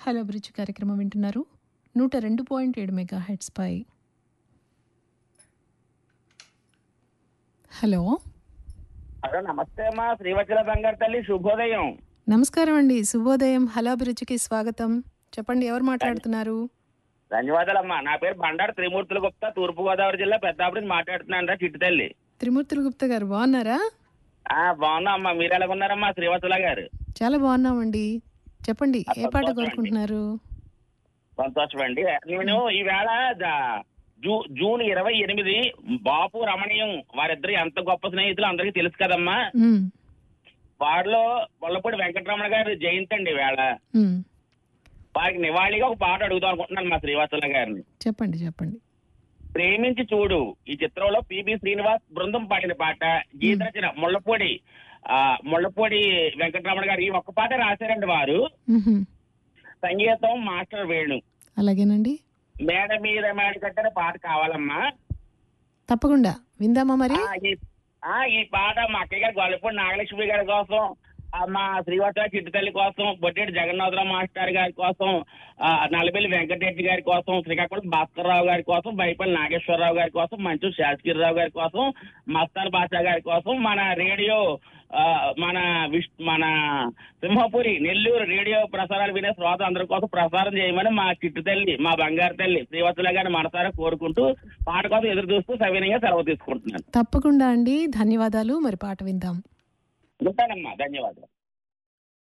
Hello bridge కార్యక్రమం వింటున్నారు నూట రెండు పాయింట్ ఏడు మెగా హెడ్స్ పై హలో హలో నమస్తే అమ్మా శ్రీవత్సల బంగారు తల్లి శుభోదయం నమస్కారం అండి శుభోదయం హలో బ్రిడ్జ్కి స్వాగతం చెప్పండి ఎవరు మాట్లాడుతున్నారు ధన్యవాదాలమ్మా నా పేరు బండారు త్రిమూర్తుల గుప్తా తూర్పు గోదావరి జిల్లా పెద్దాపురం నుంచి మాట్లాడుతున్నాను రా చిట్టు తల్లి త్రిమూర్తులు గుప్తా గారు బాగున్నారా ఆ బాగున్నా అమ్మా మీరు ఎలా ఉన్నారమ్మా శ్రీవత్సల గారు చాలా బాగున్నామండి చెప్పండి ఏ పాట కోరుకుంటున్నారు సంతోషం అండి నేను ఈవేళ జ- జూ జూన్ ఇరవై ఎనిమిది బాపు రమణీయం వారిద్దరు ఎంత గొప్ప స్నేహితులు అందరికీ తెలుసు కదమ్మా మ్మ్. వారిలో వల్లపూడి వెంకటరమణ గారి జయంతి అండి ఈవేళ మ్మ్. వారికి నివాళిగా ఒక పాట అడుగుదాం అనుకుంటున్నాను మా శ్రీవత్సల గారిని చెప్పండి చెప్పండి ప్రేమించి చూడు ఈ చిత్రంలో పిబి శ్రీనివాస్ బృందం పాడిన పాట గీత రచన ముళ్ళపూడి ఆ ముళ్ళపూడి వెంకటరమణ గారు ఈ ఒక్క పాట రాశారండి వారు మ్హూ. సంగీతం మాస్టర్ వేణు అలాగేనండి మేడ మీద మేడ కట్టిన పాట కావాలమ్మా తప్పకుండా విందామా మరి ఆ, ఈ ఆ, ఈ పాట మా అక్కయ్య గారి గొల్లపూడి నాగలక్ష్మి గారి కోసం ఆ, మా శ్రీవత్స చిట్టు తల్లి కోసం బొట్టేటి జగన్నాథరావు మాస్టర్ గారి కోసం ఆ, నలబెల్లి వెంకటరెడ్డి గారి కోసం శ్రీకాకుళం భాస్కర్రావు గారి కోసం బైపల్లి నాగేశ్వరరావు గారి కోసం మంచు శాసగిరిరావు గారి కోసం మస్తాన్ బాషా గారి కోసం మన రేడియో ఆ, మన విష్ మన సింహపురి నెల్లూరు రేడియో ప్రసారాలు వినే శ్రోత అందరి కోసం ప్రసారం చేయమని మా చిట్టు తల్లి మా బంగారు తల్లి శ్రీవత్సల గారిని మనసారా కోరుకుంటూ పాట కోసం ఎదురు చూస్తూ సవినయంగా సెలవు తీసుకుంటున్నాను తప్పకుండా అండి ధన్యవాదాలు మరి పాట విందాం ఉంటానమ్మా ధన్యవాదాలు